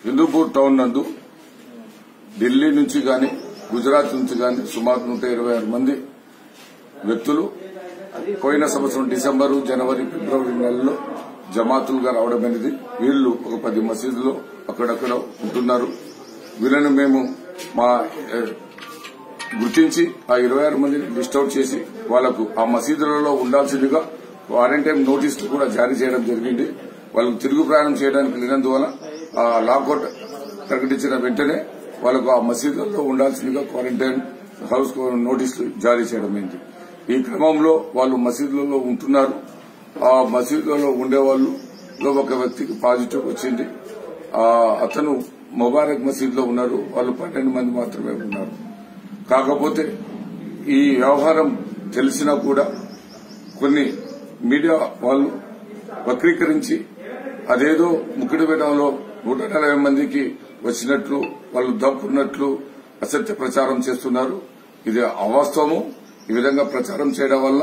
Hindupur town నందు ఢిల్లీ నుంచి గాని గుజరాత్ నుంచి గాని సుమారు నూట ఇరవై ఆరు మంది వ్యక్తులు పోయిన సంవత్సరం డిసెంబరు జనవరి ఫిబ్రవరి నెలలో జమాతులుగా రావడం అనేది వీళ్లు ఒక పది మసీదులో అక్కడక్కడ ఉంటున్నారు వీళ్ళను మేము మా ఏ, గుర్తించి ఆ ఇరవై ఆరు మందిని లిస్ట్ అవుట్ చేసి వాళ్లకు ఆ మసీదులలో ఉండాల్సిందిగా క్వారంటైన్ నోటీసులు కూడా జారీ చేయడం జరిగింది వాళ్ళకు తిరుగు ప్రయాణం చేయడానికి లేనందువల్ల ఆ లాకౌట్ ప్రకటించిన వెంటనే వాళ్ళకు ఆ మసీదుల్లో ఉండాల్సిందిగా క్వారంటైన్ హౌస్ నోటీసులు జారీ చేయడం అయింది ఈ క్రమంలో వాళ్ళు మసీదులలో ఉంటున్నారు ఆ మసీదులలో ఉండేవాళ్ళు ఒక వ్యక్తికి పాజిటివ్ వచ్చింది ఆ అతను ముబారక్ మసీద్లో ఉన్నారు వాళ్ళు పన్నెండు మంది మాత్రమే ఉన్నారు కాకపోతే ఈ వ్యవహారం తెలిసినా కూడా కొన్ని మీడియా వాళ్ళు వక్రీకరించి అదేదో ముక్కుడు వేయడంలో నూట నలభై మందికి వచ్చినట్లు వాళ్ళు దప్పున్నట్లు అసత్య ప్రచారం చేస్తున్నారు ఇది అవాస్తవము ఈ విధంగా ప్రచారం చేయడం వల్ల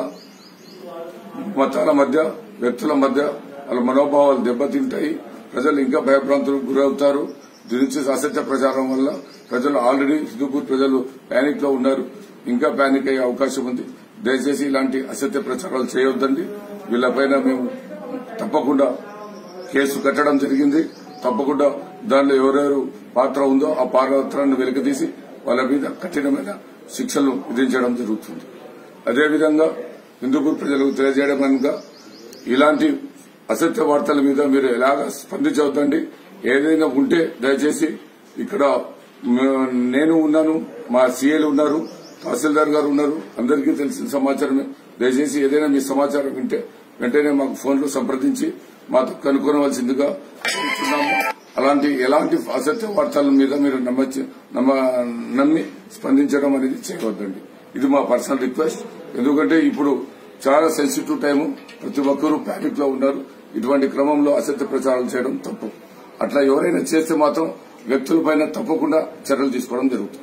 మతాల మధ్య వ్యక్తుల మధ్య వాళ్ళ మనోభావాలు దెబ్బతింటాయి ప్రజలు ఇంకా భయభ్రాంతులకు గురవుతారు దీని నుంచి అసత్య ప్రచారం వల్ల ప్రజలు ఆల్రెడీ హిందూపూర్ ప్రజలు ప్యానిక్ లో ఉన్నారు ఇంకా ప్యానిక్ అయ్యే అవకాశం ఉంది దయచేసి ఇలాంటి అసత్య ప్రచారాలు చేయొద్దండి వీళ్ళపైన మేము తప్పకుండా కేసు కట్టడం జరిగింది తప్పకుండా దానిలో ఎవరెవరు పాత్ర ఉందో ఆ పాత్రను వెలికితీసి వాళ్ళ మీద కఠినమైన శిక్షలు విధించడం జరుగుతుంది అదేవిధంగా హిందూపూర్ ప్రజలకు తెలియజేయడం కనుక ఇలాంటి అసత్య వార్తల మీద మీరు ఎలాగ స్పందించవద్దండి ఏదైనా ఉంటే దయచేసి ఇక్కడ మ- నేను ఉన్నాను మా సీఏలు ఉన్నారు తహసీల్దార్ గారు ఉన్నారు అందరికీ తెలిసిన సమాచారమే దయచేసి ఏదైనా మీ సమాచారం వింటే వెంటనే మాకు ఫోన్లో సంప్రదించి మాతో కనుక్కోవలసిందిగా కోరుతున్నాము అలాంటి ఎలాంటి అసత్య వార్తల మీద మీరు నమ్మచ్చి- నమ్మ- నమ్మి స్పందించడం అనేది చేయవద్దండి ఇది మా పర్సనల్ రిక్వెస్ట్ ఎందుకంటే ఇప్పుడు చాలా సెన్సిటివ్ టైము ప్రతి ఒక్కరూ ప్యానిక్ లో ఉన్నారు ఇటువంటి క్రమంలో అసత్య ప్రచారం చేయడం తప్పు అట్లా ఎవరైనా చేస్తే మాత్రం వ్యక్తులపైన తప్పకుండా చర్యలు తీసుకోవడం జరుగుతుంది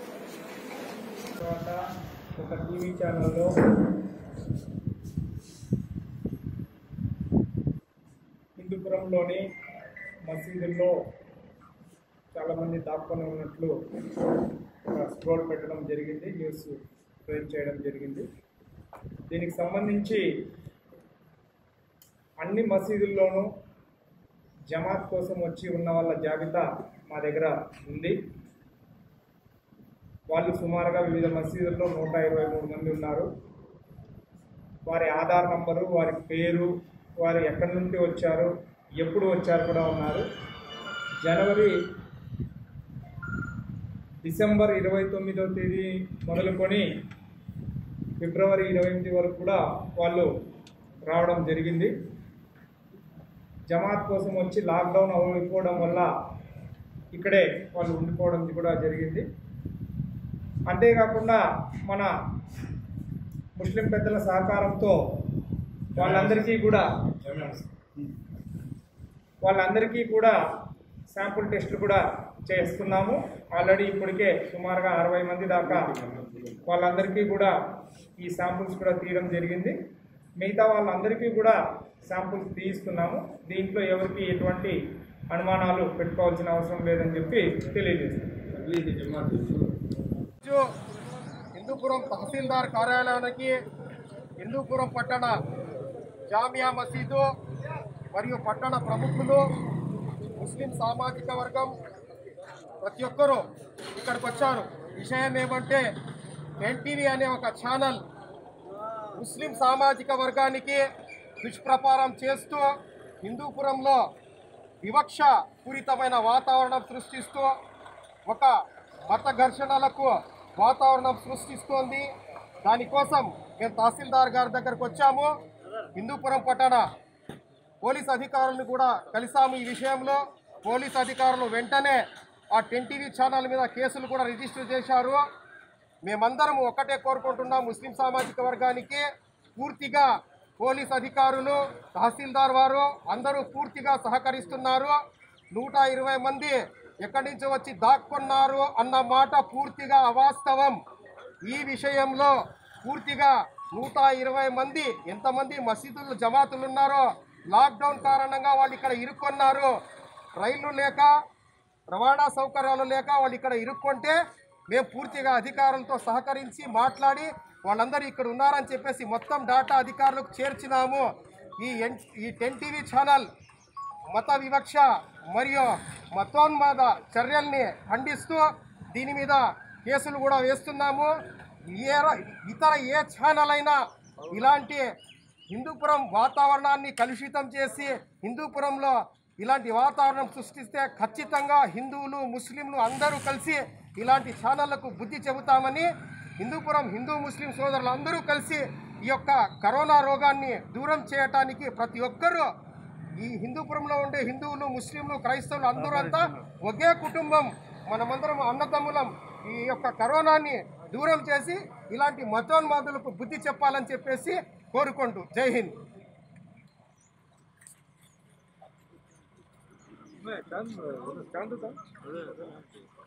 తర్వాత ఒక టీవీ ఛానల్లో హిందూపురంలోని మసీదుల్లో చాలామంది దాక్కొని ఉన్నట్లు ఒక స్క్రోల్ పెట్టడం జరిగింది న్యూస్ ఫ్రేమ్ చేయడం జరిగింది దీనికి సంబంధించి అన్ని మసీదుల్లోనూ జమాత్ కోసం వచ్చి ఉన్న వాళ్ళ జాబితా మా దగ్గర ఉంది వాళ్ళు సుమారుగా వివిధ మసీదుల్లో నూట ఇరవై మూడు మంది ఉన్నారు వారి ఆధార్ నంబరు వారి పేరు వారు ఎక్కడి నుండి వచ్చారు ఎప్పుడు వచ్చారు కూడా ఉన్నారు జనవరి డిసెంబర్ ఇరవై తొమ్మిదవ తేదీ మొదలుకొని ఫిబ్రవరి ఇరవై ఎనిమిది వరకు కూడా వాళ్ళు రావడం జరిగింది జమాత్ కోసం వచ్చి లాక్డౌన్ అయిపోవడం వల్ల ఇక్కడే వాళ్ళు ఉండిపోవడం కూడా జరిగింది అంతేకాకుండా మన ముస్లిం పెద్దల సహకారంతో వాళ్ళందరికీ కూడా వాళ్ళందరికీ కూడా శాంపుల్ టెస్టులు కూడా చేస్తున్నాము ఆల్రెడీ ఇప్పటికే సుమారుగా అరవై మంది దాకా వాళ్ళందరికీ కూడా ఈ శాంపుల్స్ కూడా తీయడం జరిగింది మిగతా వాళ్ళందరికీ కూడా శాంపుల్స్ తీయిస్తున్నాము దీంట్లో ఎవరికి ఎటువంటి అనుమానాలు పెట్టుకోవాల్సిన అవసరం లేదని చెప్పి తెలియజేస్తున్నాం రోజు హిందూపురం తహసీల్దార్ కార్యాలయానికి హిందూపురం పట్టణ జామియా మసీదు మరియు పట్టణ ప్రముఖులు ముస్లిం సామాజిక వర్గం ప్రతి ఒక్కరూ ఇక్కడికి వచ్చారు విషయం ఏమంటే ఎన్టీవీ అనే ఒక ఛానల్ ముస్లిం సామాజిక వర్గానికి దుష్ప్రపారం చేస్తూ హిందూపురంలో వివక్ష పూరితమైన వాతావరణం సృష్టిస్తూ ఒక మత ఘర్షణలకు వాతావరణం సృష్టిస్తోంది దానికోసం మేము తహసీల్దార్ గారి దగ్గరకు వచ్చాము హిందూపురం పట్టణ పోలీస్ అధికారులను కూడా కలిసాము ఈ విషయంలో పోలీస్ అధికారులు వెంటనే ఆ టెన్ టీవీ ఛానల్ మీద కేసులు కూడా రిజిస్టర్ చేశారు మేమందరం ఒకటే కోరుకుంటున్నాం ముస్లిం సామాజిక వర్గానికి పూర్తిగా పోలీస్ అధికారులు తహసీల్దార్ వారు అందరూ పూర్తిగా సహకరిస్తున్నారు నూట ఇరవై మంది ఎక్కడి నుంచి వచ్చి దాక్కున్నారు అన్న మాట పూర్తిగా అవాస్తవం ఈ విషయంలో పూర్తిగా నూట ఇరవై మంది ఎంతమంది మసీదులు జమాతులు ఉన్నారో లాక్డౌన్ కారణంగా వాళ్ళు ఇక్కడ ఇరుక్కున్నారు రైళ్లు లేక రవాణా సౌకర్యాలు లేక వాళ్ళు ఇక్కడ ఇరుక్కుంటే మేము పూర్తిగా అధికారులతో సహకరించి మాట్లాడి వాళ్ళందరూ ఇక్కడ ఉన్నారని చెప్పేసి మొత్తం డాటా అధికారులకు చేర్చినాము ఈ ఎన్ ఈ టెన్ టీవీ ఛానల్ మత వివక్ష మరియు మతోన్మాద చర్యల్ని ఖండిస్తూ దీని మీద కేసులు కూడా వేస్తున్నాము ఏ ర- ఇతర ఏ ఛానల్ అయినా ఇలాంటి హిందూపురం వాతావరణాన్ని కలుషితం చేసి హిందూపురంలో ఇలాంటి వాతావరణం సృష్టిస్తే ఖచ్చితంగా హిందువులు ముస్లింలు అందరూ కలిసి ఇలాంటి ఛానళ్లకు బుద్ధి చెబుతామని హిందూపురం హిందూ ముస్లిం సోదరులు అందరూ కలిసి ఈ యొక్క కరోనా రోగాన్ని దూరం చేయటానికి ప్రతి ఒక్కరూ ఈ హిందూపురంలో ఉండే హిందువులు ముస్లింలు క్రైస్తవులు అందరూ అంతా ఒకే కుటుంబం మనమందరం అన్నదమ్ములం ఈ యొక్క కరోనాని దూరం చేసి ఇలాంటి మతోన్మాదులకు బుద్ధి చెప్పాలని చెప్పేసి కోరుకుంటూ జై హింద్ స్టాండ్ స్టాండ్